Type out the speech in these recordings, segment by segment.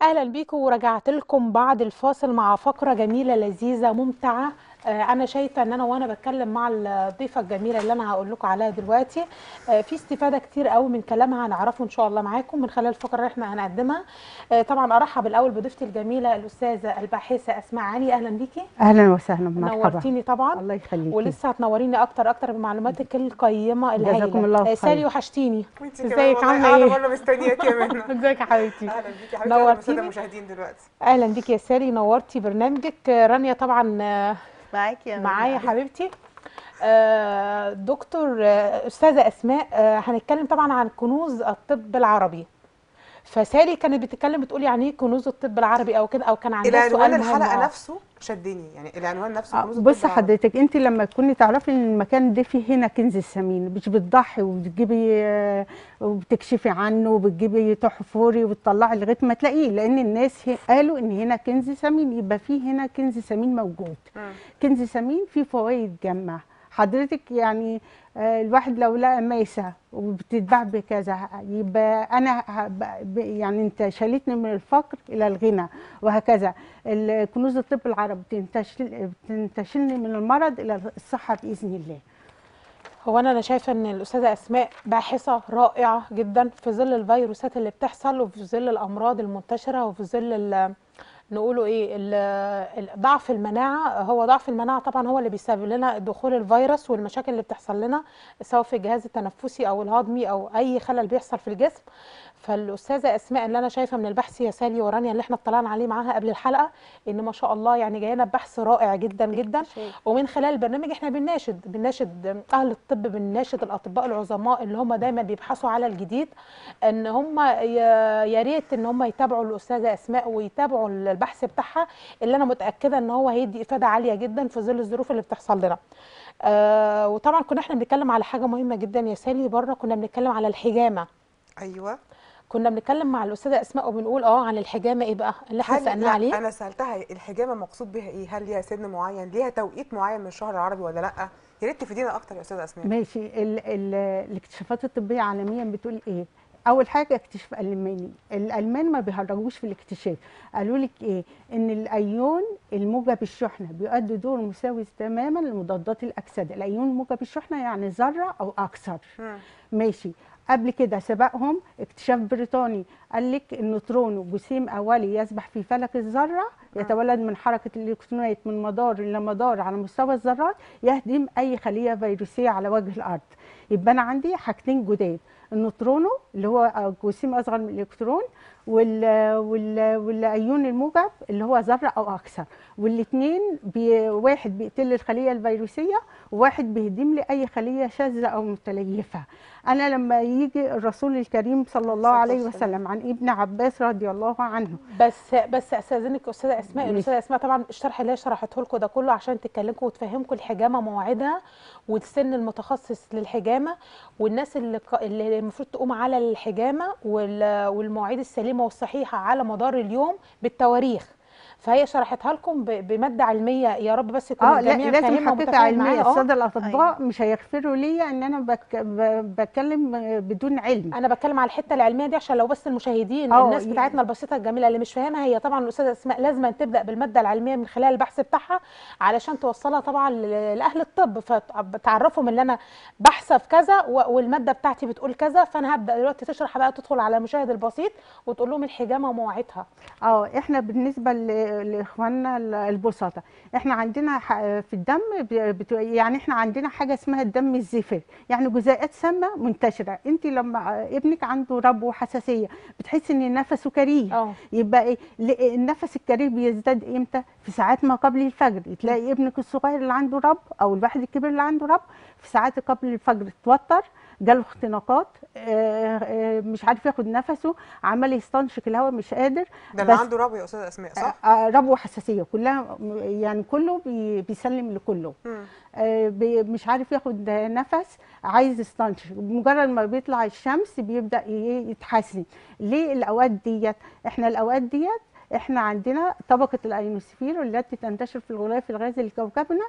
اهلا بيكم ورجعت لكم بعد الفاصل مع فقره جميله لذيذه ممتعه آه، انا شايفه ان انا وانا بتكلم مع الضيفه الجميله اللي انا هقول لكم عليها دلوقتي آه، في استفاده كتير قوي من كلامها هنعرفه ان شاء الله معاكم من خلال الفقره اللي احنا هنقدمها آه، طبعا ارحب الاول بضيفتي الجميله الاستاذه الباحثه اسماء علي اهلا بيكي اهلا وسهلا مرحبا نورتيني طبعا الله يخليكي ولسه هتنوريني اكتر اكتر بمعلوماتك القيمه الهائله جزاكم الله آه، خير. سالي وحشتيني وانتي ازيك كمان عامله والله ايه قاعده بره مستنياك يا منى ازيك يا حبيبتي اهلا بيكي يا حبيبتي اهلا بالساده نورتيني. المشاهدين دلوقتي اهلا بيكي يا سالي نورتي برنامجك آه، رانيا طبعا آه، معاكي يا معايا حبيبتي آه، دكتور آه، استاذه اسماء آه، هنتكلم طبعا عن كنوز الطب العربي فسالي كانت بتتكلم بتقول يعني ايه كنوز الطب العربي او كده او كان عندها العنوان سؤال مهم الحلقه آه. نفسه شدني يعني العنوان نفسه آه، كنوز الطب بصي العربي. حضرتك انت لما تكوني تعرفي ان المكان ده فيه هنا كنز الثمين مش بتضحي وبتجيبي آه، وبتكشفي عنه وبتجيبي تحفري وتطلعي لغايه ما تلاقيه لان الناس هي- قالوا ان هنا كنز ثمين يبقى فيه هنا كنز ثمين موجود مم. كنز ثمين فيه فوائد جامه حضرتك يعني آه، الواحد لو لقى ميسه وبتتباع بكذا يبقى انا هب- ب- يعني انت شالتني من الفقر الى الغنى وهكذا ال- كنوز الطب العربي بتنتشل بتنتشلني من المرض الى الصحه باذن الله هو انا انا شايفه ان الاستاذه اسماء باحثه رائعه جدا في ظل الفيروسات اللي بتحصل وفي ظل الامراض المنتشره وفي ظل ال- نقوله ايه ال- ال- ضعف المناعه هو ضعف المناعه طبعا هو اللي بيسبب لنا دخول الفيروس والمشاكل اللي بتحصل لنا سواء في الجهاز التنفسي او الهضمي او اي خلل بيحصل في الجسم فالاستاذه اسماء اللي انا شايفه من البحث يا سالي ورانيا اللي احنا اطلعنا عليه معاها قبل الحلقه ان ما شاء الله يعني جاينا ببحث رائع جدا جدا ومن خلال البرنامج احنا بنناشد بنناشد اهل الطب بنناشد الاطباء العظماء اللي هم دايما بيبحثوا على الجديد ان هم ي- يا ريت ان هم يتابعوا الاستاذه اسماء ويتابعوا البحث بتاعها اللي انا متاكده ان هو هيدي افاده عاليه جدا في ظل الظروف اللي بتحصل لنا آه وطبعا كنا احنا بنتكلم على حاجه مهمه جدا يا سالي بره كنا بنتكلم على الحجامه ايوه كنا بنتكلم مع الاستاذه اسماء وبنقول اه عن الحجامه ايه بقى اللي احنا هل سالناه لا عليه انا سالتها الحجامه مقصود بها ايه هل ليها سن معين ليها توقيت معين من الشهر العربي ولا لا يا ريت تفيدينا اكتر يا استاذه اسماء ماشي ال ال الاكتشافات الطبيه عالميا بتقول ايه اول حاجه اكتشاف الماني الالمان ما بيهرجوش في الاكتشاف قالوا لك ايه ان الايون الموجب الشحنه بيؤدي دور مساوي تماما لمضادات الاكسده الايون موجب الشحنه يعني ذره او اكثر مم. ماشي قبل كده سبقهم اكتشاف بريطاني قال لك النيوترون جسيم اولي يسبح في فلك الذره يتولد من حركه الالكترونات من مدار الى مدار على مستوى الذرات يهدم اي خليه فيروسيه على وجه الارض يبقى انا عندي حاجتين جداد النيوترونو اللي هو جسيم اصغر من الالكترون وال وال والايون الموجب اللي هو ذره او اكثر والاثنين بي واحد بيقتل الخليه الفيروسيه وواحد بيهدم لي اي خليه شاذه او متليفه انا لما يجي الرسول الكريم صلى الله الصلاة عليه والسلام. وسلم عن ابن عباس رضي الله عنه بس بس استاذنك استاذه اسماء ماشي. الاستاذه اسماء طبعا الشرح اللي هي شرحته لكم ده كله عشان تكلمكم وتفهمكم الحجامه مواعيدها والسن المتخصص للحجامه والناس اللي ق- اللي المفروض تقوم على الحجامه وال- والمواعيد السليمه والصحيحه على مدار اليوم بالتواريخ فهي شرحتها لكم ب- بماده علميه يا رب بس يكون اه لا الجميع لازم فاهمها حقيقه ومتفاهم علميه معاها. آه. الساده الاطباء أيوة. مش هيغفروا ليا ان انا بك ب- بتكلم بدون علم انا بتكلم على الحته العلميه دي عشان لو بس المشاهدين اه، الناس يعني- بتاعتنا البسيطه الجميله اللي مش فاهمها هي طبعا الاستاذه اسماء لازم تبدا بالماده العلميه من خلال البحث بتاعها علشان توصلها طبعا ل- لاهل الطب فتعرفهم ان انا بحثه في كذا و- والماده بتاعتي بتقول كذا فانا هبدا دلوقتي تشرح بقى تدخل على المشاهد البسيط وتقول لهم الحجامه ومواعيدها اه احنا بالنسبه ل- لاخواننا ال- البساطه احنا عندنا ح- في الدم ب- بت- يعني احنا عندنا حاجه اسمها الدم الزفر يعني جزيئات سامه منتشره انت لما ابنك عنده ربو وحساسيه بتحسي ان نفسه كريه اه يبقى ايه ل- النفس الكريه بيزداد امتى في ساعات ما قبل الفجر تلاقي ابنك الصغير اللي عنده رب او الواحد الكبير اللي عنده رب في ساعات قبل الفجر اتوتر جاله اختناقات آه، آه، مش عارف ياخد نفسه عمال يستنشق الهواء مش قادر ده اللي بس- عنده ربو يا استاذه اسماء صح آه، آه، ربو حساسيه كلها م- يعني كله بي- بيسلم لكله مم. آه، بي- مش عارف ياخد نفس عايز يستنشق مجرد ما بيطلع الشمس بيبدا ي- يتحسن ليه الاوقات ديت احنا الاوقات ديت احنا عندنا طبقه الايونوسفير والتي تنتشر في الغلاف الغازي لكوكبنا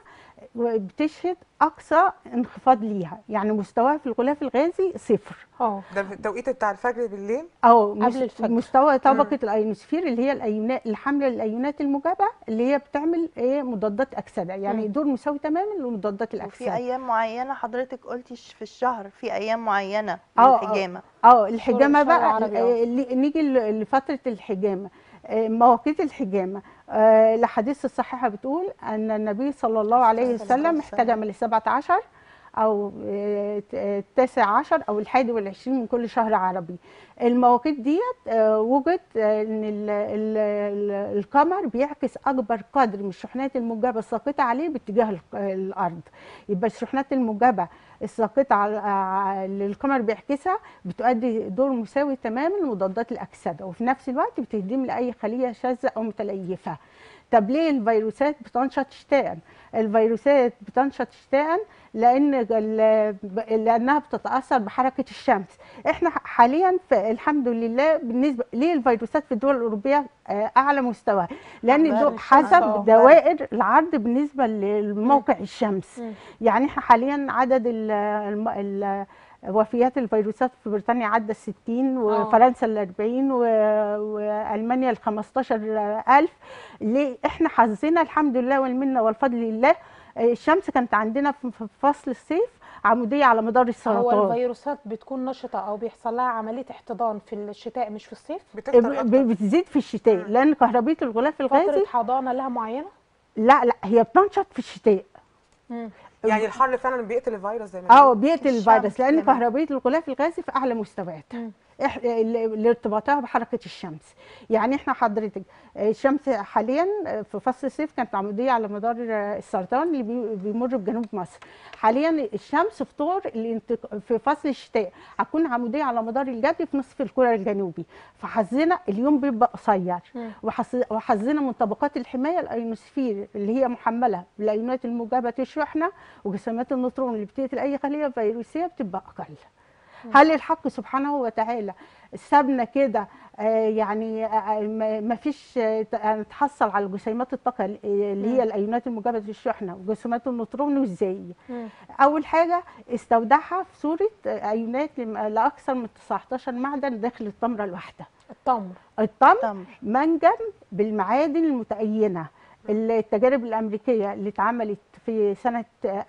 بتشهد اقصى انخفاض ليها يعني مستواها في الغلاف الغازي صفر اه ده في التوقيت بتاع الفجر بالليل او قبل مس- الفجر. مستوى طبقه الايونوسفير اللي هي الايونات الحامله للايونات الموجبه اللي هي بتعمل ايه مضادات اكسده يعني مم. دور مساوي تماما لمضادات وفي الاكسده ايام معينه حضرتك قلتي ش- في الشهر في ايام معينه آه، للحجامه اه الحجامه الشهر بقى العربي، آه. آه، اللي- نيجي ل- لفتره الحجامه آه، مواقيت الحجامه آه، الاحاديث الصحيحه بتقول ان النبي صلى الله عليه عليه الصلاة وسلم والسلام. احتجم لسبعة عشر او آه، ت- آه، التاسع عشر او الحادي والعشرين من كل شهر عربي المواقيت ديت آه، وجد آه، ان ال- ال- ال- القمر بيعكس اكبر قدر من الشحنات الموجبه الساقطه عليه باتجاه الق- الارض يبقى الشحنات الموجبه الساقطه على ع- اللي القمر بيعكسها بتؤدي دور مساوي تماما لمضادات الاكسده وفي نفس الوقت بتهدم لاي خليه شاذه او متليفه طب ليه الفيروسات بتنشط شتاء الفيروسات بتنشط شتاء لان ال- لانها بتتاثر بحركه الشمس احنا حاليا في الحمد لله بالنسبه ليه الفيروسات في الدول الاوروبيه آه، اعلى مستوى لان برد دو- الشمس، آه، حسب برد. دوائر العرض بالنسبه لموقع الشمس مم. يعني احنا حاليا عدد ال الم- ال وفيات الفيروسات في بريطانيا عدى ال 60 وفرنسا ال 40 و- والمانيا ال 15000 ليه احنا حظنا الحمد لله والمنه والفضل لله آه، الشمس كانت عندنا في في فصل الصيف عموديه على مدار هو السرطان الفيروسات بتكون نشطه او بيحصل لها عمليه احتضان في الشتاء مش في الصيف بتكتر ب- اكتر بتزيد في الشتاء مم. لان كهربيه الغلاف الغازي فتره حضانه لها معينه لا لا هي بتنشط في الشتاء مم. يعني الحر فعلا بيقتل الفيروس زي ما اه بيقولوا. بيقتل الشمس الفيروس لان كمان. كهربيه الغلاف الغازي في اعلى مستويات مم. إح... ال- لارتباطها بحركه الشمس يعني احنا حضرتك آه، الشمس حاليا آه، في فصل الصيف كانت عموديه على مدار آه، السرطان اللي بي- بيمر بجنوب مصر حاليا الشمس في طور الانتق... في فصل الشتاء هتكون عموديه على مدار الجبل في نصف الكره الجنوبي فحظنا اليوم بيبقى قصير مم. وحظ- وحظنا من طبقات الحمايه الايونوسفير اللي هي محمله بالايونات الموجبه الشحنه وجسيمات النيوترون اللي بتقتل اي خليه فيروسيه بتبقى اقل هل الحق سبحانه وتعالى سابنا كده آه، يعني آه، ما ما فيش آه، ت- آه، نتحصل على جسيمات الطاقه ال- اللي مم. هي الايونات الموجبه الشحنه وجسيمات النيوترون وازاي مم. اول حاجه استودعها في صوره آه، ايونات لم- لاكثر من 19 معدن داخل التمره الواحده التمر التمر تمر منجم بالمعادن المتأينة التجارب الأمريكية اللي اتعملت في سنة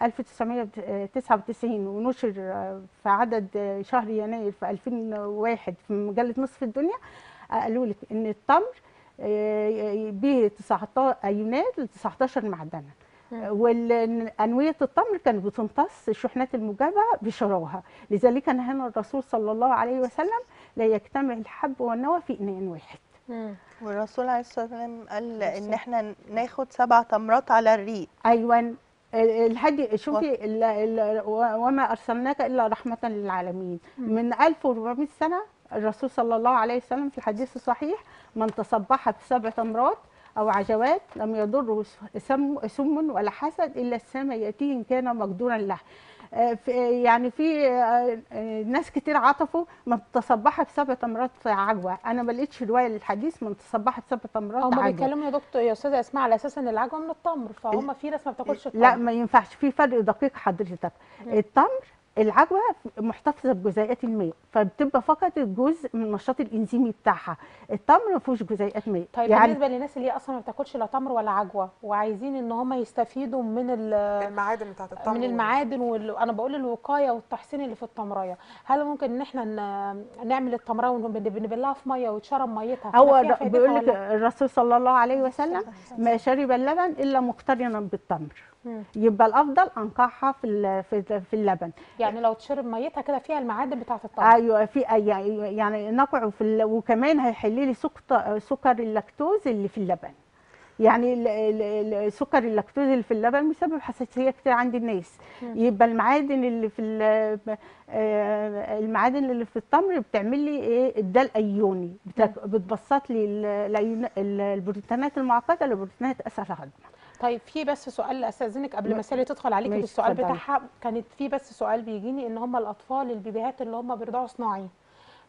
1999 ونشر في عدد شهر يناير في 2001 في مجلة نصف الدنيا قالوا لك إن التمر به 19 أيونات ل 19 معدنا مم. والأنوية التمر كانت بتمتص الشحنات الموجبة بشراهة لذلك نهانا الرسول صلى الله عليه وسلم لا يجتمع الحب والنوى في إناء واحد مم. والرسول عليه الصلاه والسلام قال ان والسلام. احنا ناخد سبع تمرات على الريق ايوه الهدي شوفي ال- ال- وما ارسلناك الا رحمه للعالمين من 1400 سنه الرسول صلى الله عليه وسلم في الحديث الصحيح من تصبح بسبع تمرات او عجوات لم يضره سم, سم ولا حسد الا السماء ياتيه ان كان مقدورا له آه، في- يعني في آه، آه، ناس كتير عطفوا من تصبح بسبع تمرات عجوه انا ما لقيتش روايه للحديث من تصبح بسبع تمرات هم عجوه بيتكلموا يا دكتور يا استاذه اسماء على اساس ان العجوه من التمر فهم في ناس ما بتاكلش التمر لا ما ينفعش في فرق دقيق حضرتك مم. التمر العجوه محتفظه بجزيئات الماء فبتبقى فقط جزء من النشاط الانزيمي بتاعها التمر ما فيهوش جزيئات ماء طيب يعني بالنسبه للناس اللي هي اصلا ما بتاكلش لا تمر ولا عجوه وعايزين ان هم يستفيدوا من ال- المعادن بتاعت التمر من المعادن وال... انا بقول الوقايه والتحسين اللي في التمريه هل ممكن ان احنا ن... نعمل التمريه ونبلها في ميه وتشرب ميتها هو فيها الر- فايدتها بيقول لك ولا؟ الرسول صلى الله عليه وسلم ما شرب اللبن الا مقترنا بالتمر مم. يبقى الافضل انقعها في ال- في في اللبن يعني لو تشرب ميتها كده فيها المعادن بتاعه التمر ايوه في أي- يعني نقعه في ال- وكمان هيحل لي سكر سكر اللاكتوز اللي في اللبن يعني ال- ال- ال- سكر اللاكتوز اللي في اللبن بيسبب حساسيه كتير عند الناس مم. يبقى المعادن اللي في ال- آه، المعادن اللي في التمر بتعمل لي ايه الدال ايوني بتك- بتبسط لي ال- الأيون- ال- البروتينات المعقده لبروتينات اسهل هضم طيب في بس سؤال استاذنك قبل م- ما سالي تدخل عليكي ماشي، بالسؤال اتفضلي. بتاعها كانت في بس سؤال بيجيني ان هم الاطفال البيبيهات اللي هم بيرضعوا صناعي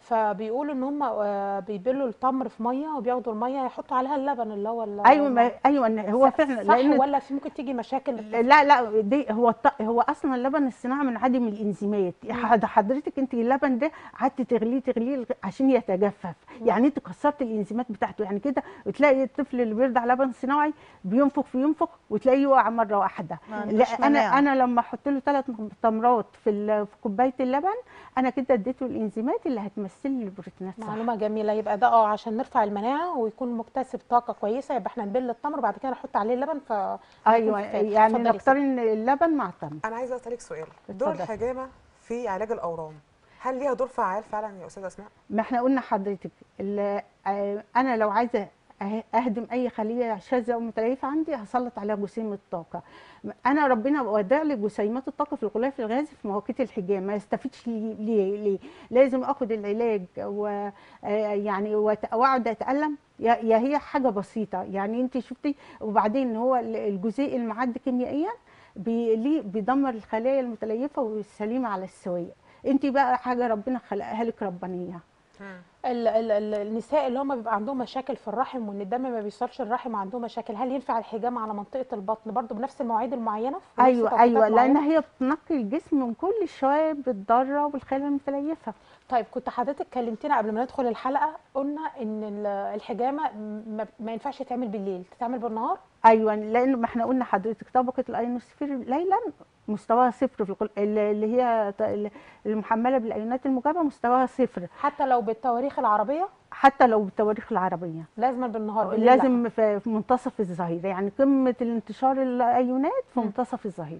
فبيقولوا ان هم آه، بيبلوا التمر في ميه وبياخدوا الميه يحطوا عليها اللبن اللي هو ال- ايوه ما ايوه إن هو فعلا صح لان ولا في ممكن تيجي مشاكل لا لا دي هو الط- هو اصلا اللبن الصناعي منعدم الانزيمات حد- حضرتك انت اللبن ده قعدت تغليه تغليه لغ- عشان يتجفف يعني انت كسرت الانزيمات بتاعته يعني كده وتلاقي الطفل اللي بيرضع لبن صناعي بينفخ بينفخ وتلاقيه يقع مره واحده ما لا عندوش انا مناعة. انا لما احط له ثلاث تمرات في ال- في كوبايه اللبن انا كده اديته الانزيمات اللي هتمثل لي البروتينات صح معلومه جميله يبقى ده اه عشان نرفع المناعه ويكون مكتسب طاقه كويسه يبقى احنا نبل التمر وبعد كده نحط عليه اللبن ف ايوه يكون كفاية. يعني اتفضلي يا نقترن اللبن مع التمر انا عايزه اسالك سؤال دور اتفضل. الحجامه في علاج الاورام هل ليها دور فعال فعلا يا استاذه اسماء ما احنا قلنا حضرتك ال- آه، انا لو عايزه أه- اهدم اي خليه شاذه او متليفه عندي هسلط عليها جسيم الطاقه انا ربنا ودع لي جسيمات الطاقه في الغلاف الغازي في مواقيت الحجام ما يستفيدش لي- ليه ليه لازم اخد العلاج و آه، يعني وت- واقعد اتالم يا يا هي حاجه بسيطه يعني انت شفتي وبعدين هو ال- الجزيء المعد كيميائيا بي ليه بيدمر الخلايا المتليفه والسليمه على السويه انت بقى حاجه ربنا خلقها لك ربانيه ال ال ال النساء اللي هم بيبقى عندهم مشاكل في الرحم وان الدم ما بيوصلش الرحم وعندهم مشاكل هل ينفع الحجامه على منطقه البطن برضو بنفس المواعيد المعينه في نفس ايوه توقيتات ايوه لان معينة؟ هي بتنقي الجسم من كل الشوائب الضاره والخلايا المتليفه طيب كنت حضرتك كلمتنا قبل ما ندخل الحلقه قلنا ان ال- الحجامه ما, ما ينفعش تتعمل بالليل تتعمل بالنهار ايوه لان ما احنا قلنا حضرتك طبقه الايونوسفير ليلا مستواها صفر في القل... اللي هي ت- المحمله بالايونات الموجبه مستواها صفر حتى لو بالتواريخ العربيه حتى لو بالتواريخ العربيه لازم بالنهار بالليل لا. لازم في في منتصف الظهيره يعني قمه الانتشار الايونات في مم. منتصف الظهيره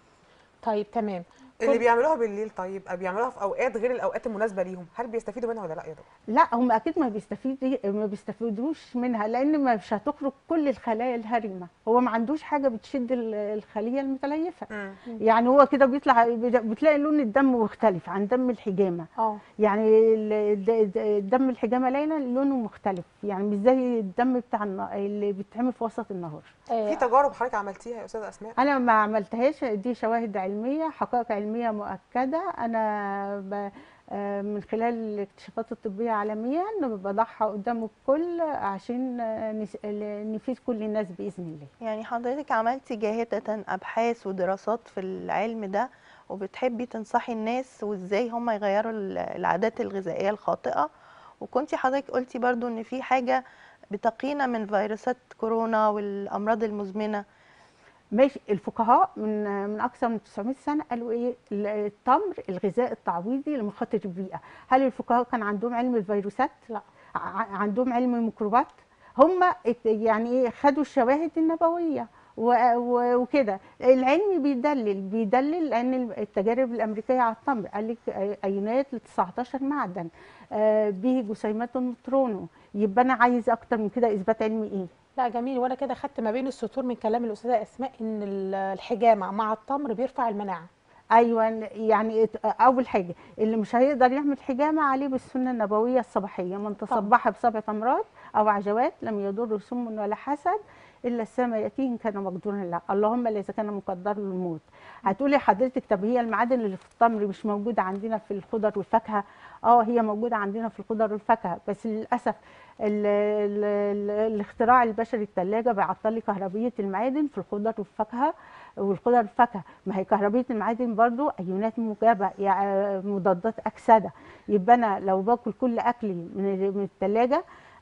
طيب تمام اللي كل- بيعملوها بالليل طيب أو بيعملوها في اوقات غير الاوقات المناسبه ليهم هل بيستفيدوا منها ولا لا يا دكتور لا هم اكيد ما بيستفيد ما بيستفيدوش منها لان مش هتخرج كل الخلايا الهرمه هو ما عندوش حاجه بتشد ال- الخليه المتليفه يعني هو كده بيطلع بتلاقي لون الدم مختلف عن دم الحجامه اه يعني ال- الد- الدم الحجامه ليلى لونه مختلف يعني مش زي الدم بتاع النا- اللي بيتعمل في وسط النهار آه، في تجارب حضرتك عملتيها يا استاذه اسماء انا ما عملتهاش دي شواهد علميه حقائق علميه مؤكده انا ب... آه، من خلال الاكتشافات الطبيه عالميا بضعها قدام الكل عشان آه، نس- نفيد كل الناس باذن الله يعني حضرتك عملتي جاهدة أبحاث ودراسات في العلم ده وبتحبي تنصحي الناس وازاي هم يغيروا ال- العادات الغذائية الخاطئة وكنتي حضرتك قلتي برضو ان في حاجة بتقينا من فيروسات كورونا والأمراض المزمنة ماشي الفقهاء من من اكثر من 900 سنه قالوا ايه ال- التمر الغذاء التعويضي لمخاطر البيئه هل الفقهاء كان عندهم علم الفيروسات لا. ع- عندهم علم الميكروبات هم ات- يعني ايه خدوا الشواهد النبويه و- و- وكده العلم بيدلل بيدلل لان التجارب الامريكيه على التمر قال لك أي- ايونات ل 19 معدن آه، به جسيمات النيوترونو يبقى انا عايز اكتر من كده اثبات علمي ايه لا جميل وانا كده خدت ما بين السطور من كلام الاستاذه اسماء ان ال- الحجامه مع التمر بيرفع المناعه ايوه يعني ات- اول حاجه اللي مش هيقدر يعمل حجامه عليه بالسنه النبويه الصباحيه من تصبح بسبع تمرات او عجوات لم يضر سم ولا حسد الا السماء ياتيه إن كان مقدورا له اللهم الا اذا كان مقدر له الموت هتقولي حضرتك طب هي المعادن اللي في التمر مش موجوده عندنا في الخضر والفاكهه اه هي موجوده عندنا في الخضر والفاكهه بس للاسف ال ال ال الاختراع البشري الثلاجه بيعطل لي كهربيه المعادن في الخضر والفاكهه والخضر والفاكهه ما هي كهربيه المعادن برضو ايونات موجبه يعني مضادات اكسده يبقى انا لو باكل كل اكلي من من الثلاجه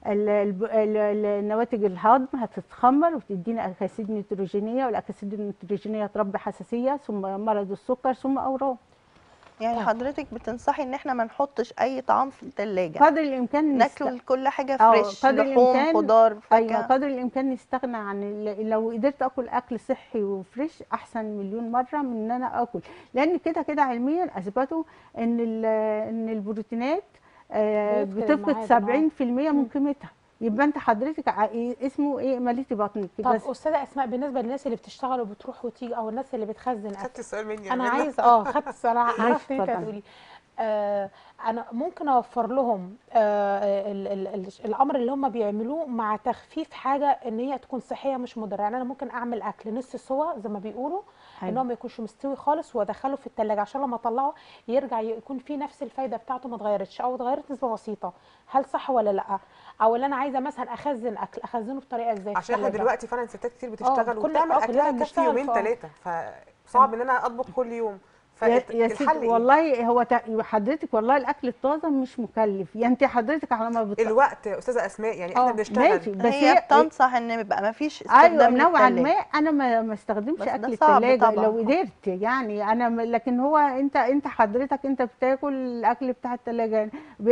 النواتج الهضم هتتخمر وتدينا اكاسيد نيتروجينيه والاكاسيد النيتروجينيه تربي حساسيه ثم مرض السكر ثم اورام يعني طيب. حضرتك بتنصحي ان احنا ما نحطش اي طعام في الثلاجة قدر الامكان نست- ناكل كل حاجة آه، فريش قدر لحوم الإمكان- خضار ايوه فاكهة قدر الامكان نستغنى عن ال- لو قدرت اكل اكل صحي وفريش احسن مليون مره من ان انا اكل لان كده كده علميا اثبتوا ان ال- ان البروتينات آه، بيفقد بتفقد المعادن، 70% من قيمتها يبقى انت حضرتك ع- إيه اسمه ايه مليتي بطنك طب بس استاذه اسماء بالنسبه للناس اللي بتشتغل وبتروح وتيجي او الناس اللي بتخزن اكل خدت السؤال مني يا انا منى. عايز اه خدت السؤال عرفت انت اتفضل. هتقولي آه انا ممكن اوفر لهم آه ال ال ال الامر اللي هم بيعملوه مع تخفيف حاجه ان هي تكون صحيه مش مضره يعني انا ممكن اعمل اكل نص سوا زي ما بيقولوا ان حلو. هو ما يكونش مستوي خالص وادخله في التلاجة عشان لما اطلعه يرجع يكون فيه نفس الفايده بتاعته ما اتغيرتش او اتغيرت نسبه بسيطه هل صح ولا لا او اللي انا عايزه مثلا اخزن اكل اخزنه بطريقه ازاي في عشان احنا التلاجة؟ دلوقتي فعلا ستات كتير بتشتغل كل- وبتعمل آه، اكلها كلنا يكفي بنشتغل، يومين فآه. ثلاثه فصعب ان انا اطبخ كل يوم يا يا فالحل سيدي ايه؟ والله هو تق- حضرتك والله الاكل الطازه مش مكلف يعني انت حضرتك على ما بت... الوقت يا استاذه اسماء يعني احنا آه، بنشتغل ماشي بس هي هي بتنصح ان يبقى ما فيش ايوه استخدام نوعا للتلاجة. ما انا ما ما استخدمش بس ده اكل صعب الثلاجه طبعاً. لو قدرت يعني انا م- لكن هو انت انت حضرتك انت بتاكل الاكل بتاع الثلاجه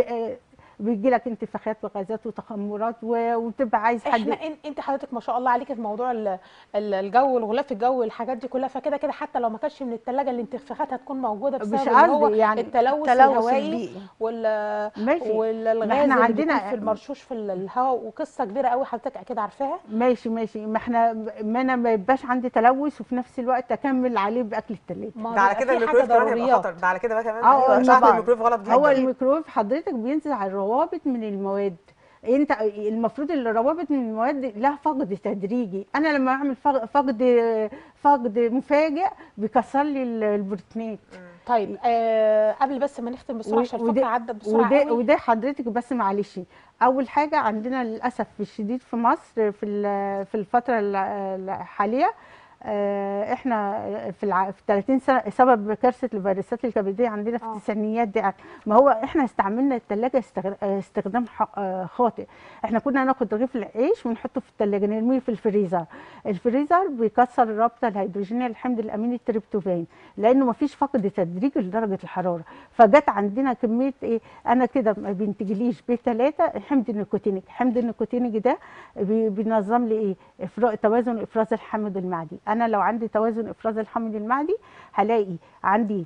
بيجي لك انتفاخات وغازات وتخمرات و- وبتبقى عايز حد احنا إن- انت حضرتك ما شاء الله عليكي في موضوع ال- ال- الجو والغلاف الجوي الحاجات دي كلها فكده كده حتى لو ما كانش من الثلاجه الانتفاخات هتكون موجوده بسبب مش ان هو قصدي يعني التلوث, التلوث الهوائي البيئي وال ماشي والغاز ما احنا اللي عندنا- بيكون في المرشوش في ال- الهواء وقصه كبيره قوي حضرتك اكيد عارفاها ماشي ماشي ما احنا ما انا ما يبقاش عندي تلوث وفي نفس الوقت اكمل عليه باكل الثلاجه ما ده على بيبقى كده في الميكرويف حاجه كمان هيبقى ضروريات خطر ده على كده بقى كمان اه هيبقى شحن طبعاً. الميكرويف غلط جدا هو الميكرويف حضرتك بينزل على الروابط من المواد انت المفروض الروابط من المواد لها فقد تدريجي انا لما اعمل فق- فقد فقد مفاجئ بيكسر لي ال- البروتينات طيب آه قبل بس ما نختم بسرعه و- عشان وده- الفقره عدت بسرعه وده قوي وده حضرتك بس معلش اول حاجه عندنا للاسف الشديد في مصر في ال- في الفتره ال- الحاليه آه، احنا في الع... في 30 سنه سبب كارثه الفيروسات الكبديه عندنا في آه. التسعينيات دي ما هو احنا استعملنا الثلاجه استغ... استخدام ح... آه، خاطئ احنا كنا ناخد رغيف العيش ونحطه في الثلاجه نرميه في الفريزر الفريزر بيكسر الرابطه الهيدروجينيه للحمض الاميني التريبتوفان لانه ما فيش فقد تدريجي لدرجه الحراره فجت عندنا كميه ايه انا كده ما بينتجليش بي 3 حمض النيكوتينيك حمض النيكوتينيك ده بي- بينظم لي ايه إفراز توازن افراز الحمض المعدي انا لو عندي توازن افراز الحمض المعدي هلاقي عندي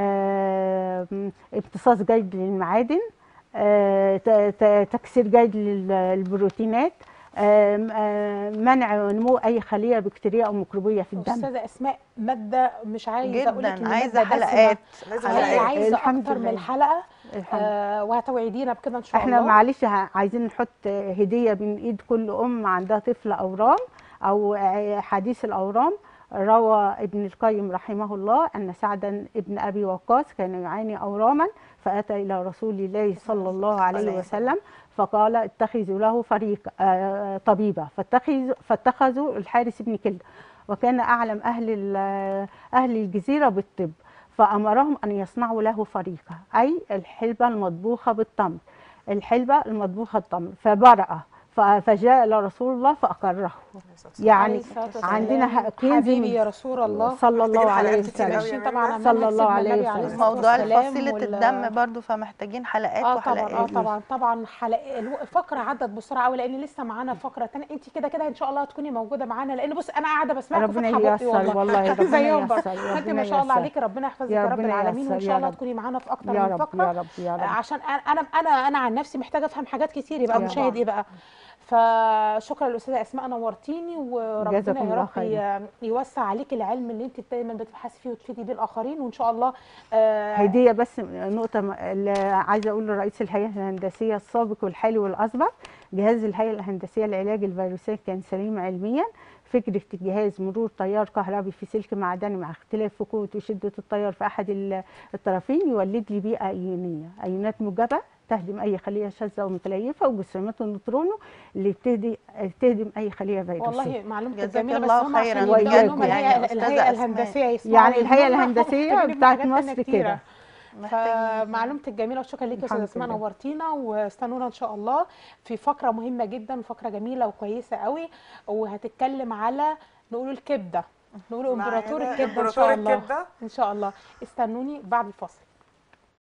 آه امتصاص جيد للمعادن آه ت- ت- تكسير جيد للبروتينات آم، آم، منع نمو اي خليه بكتيريه او ميكروبيه في الدم استاذه اسماء ماده مش عايزه اقول لك جدا ان عايزه مادة دسمة. حلقات لازم هي حلقات. عايزه الحمد اكتر من لله. الحلقه الحمد آه وهتوعدينا بكده ان شاء احنا الله معلش ه- عايزين نحط هديه بين ايد كل ام عندها طفل اورام او ع- حديث الاورام روى ابن القيم رحمه الله ان سعدا ابن ابي وقاص كان يعاني اوراما فاتى الى رسول الله صلى الله عليه وسلم فقال اتخذوا له فريق آه، طبيبه فاتخذوا فاتخذوا الحارس بن كلده وكان اعلم اهل ال- اهل الجزيره بالطب فامرهم ان يصنعوا له فريقه اي الحلبه المطبوخه بالتمر الحلبه المطبوخه بالتمر فبرأ ف- فجاء الى رسول الله فاقره عليه يعني الصلاة والسلام. عندنا ه- كنز حبيبي من- يا رسول الله صلى الله محتاجين عليه حلقات كتير وسلم أوي. ماشيين طبعا على صلى منهج الله سيدنا عليه النبي عليه وسلم. الصلاة موضوع والسلام فصيلة وال- الدم برضو فمحتاجين حلقات اه طبعا اه وحلقات طبعا طبعا حلقه الو- الفقره عدت بسرعه قوي لان لسه معانا فقره ثانيه انت كده كده ان شاء الله هتكوني موجوده معانا لان بص انا قاعده بسمعك ربنا وفاتحه بقي ييسر والله والله ربنا زيهم برضه ييسر فانت ربنا ما شاء الله ييسر. عليكي ربنا يحفظك يا يا رب ربنا العالمين وان ييسر، شاء يا الله رب. تكوني معانا في اكتر يا من رب فقره يا رب يا رب عشان أنا- انا انا انا عن نفسي محتاجه افهم حاجات كتير يبقى يا المشاهد رب. ايه بقى فشكرا للاستاذه اسماء نورتيني وربنا جزاكم يا الله رب خير. ي- يوسع عليك العلم اللي انت دايما بتبحثي فيه وتفيدي بيه الاخرين وان شاء الله آه، هديه بس نقطه م- اللي عايزه اقول لرئيس الهيئه الهندسيه السابق والحالي والاسبق جهاز الهيئه الهندسيه لعلاج الفيروسات كان سليم علميا فكره الجهاز مرور تيار كهربي في سلك معدني مع اختلاف في قوه وشده التيار في احد ال- الطرفين يولد لي بيئه ايونيه ايونات موجبه تهدم اي خليه شاذه ومتليفه وجسيمات النيوترون اللي بتهدي تهدم اي خليه فيروسيه والله معلومتك جزاك جميله بس الله هم عشان خيراً يبدأوا بجد إنهم يعني الهيئه يا أستاذة الهيئه أسماء. الهندسيه يسمعوا يعني الهيئه منهم، الهندسيه محتاجين بتاعت حاجات تانية مصر كتيرة. كده محتاجين فمعلومتك جميله وشكرا ليكي يا استاذه الحمد اسماء لله. نورتينا واستنونا ان شاء الله في فقره مهمه جدا وفقره جميله وكويسه قوي وهتتكلم على نقول الكبده نقول امبراطور معانا الكبده ان إمبراطور شاء الله الكبدة. ان شاء الله استنوني بعد الفاصل